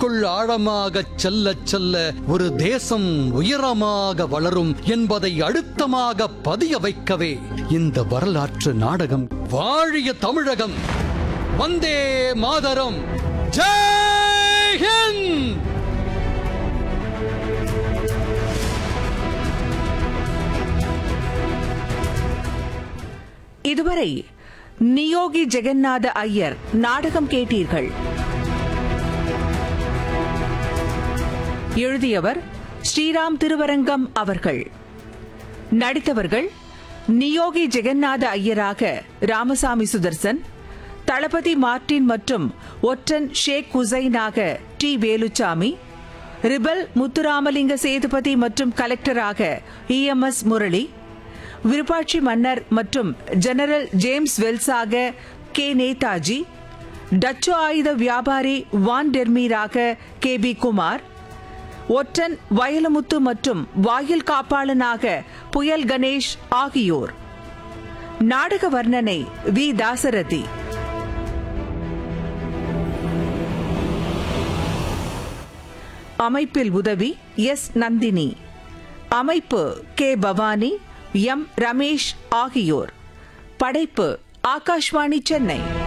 மண்ணுக்குள் ஆழமாக செல்ல செல்ல ஒரு தேசம் உயரமாக வளரும் என்பதை அழுத்தமாக பதிய வைக்கவே இந்த வரலாற்று நாடகம் வாழிய தமிழகம் வந்தே மாதரம் ஜெய் ஹிந்த் இதுவரை நியோகி ஜெகநாத ஐயர் நாடகம் கேட்டீர்கள் எழுதியவர் ஸ்ரீராம் திருவரங்கம் அவர்கள் நடித்தவர்கள் நியோகி ஜெகநாத ஐயராக ராமசாமி சுதர்சன் தளபதி மார்டின் மற்றும் ஒற்றன் ஷேக் ஹுசைனாக டி வேலுச்சாமி ரிபல் முத்துராமலிங்க சேதுபதி மற்றும் கலெக்டராக இஎம்எஸ் முரளி விருப்பாட்சி மன்னர் மற்றும் ஜெனரல் ஜேம்ஸ் வெல்ஸாக கே நேதாஜி டச்சு ஆயுத வியாபாரி வான் டெர்மீராக கே பி குமார் ஒற்றன் வயலமுத்து மற்றும் வாயில் காப்பாளனாக புயல் கணேஷ் ஆகியோர் நாடக வர்ணனை வி தாசரதி அமைப்பில் உதவி எஸ் நந்தினி அமைப்பு கே பவானி எம் ரமேஷ் ஆகியோர் படைப்பு ஆகாஷ்வாணி சென்னை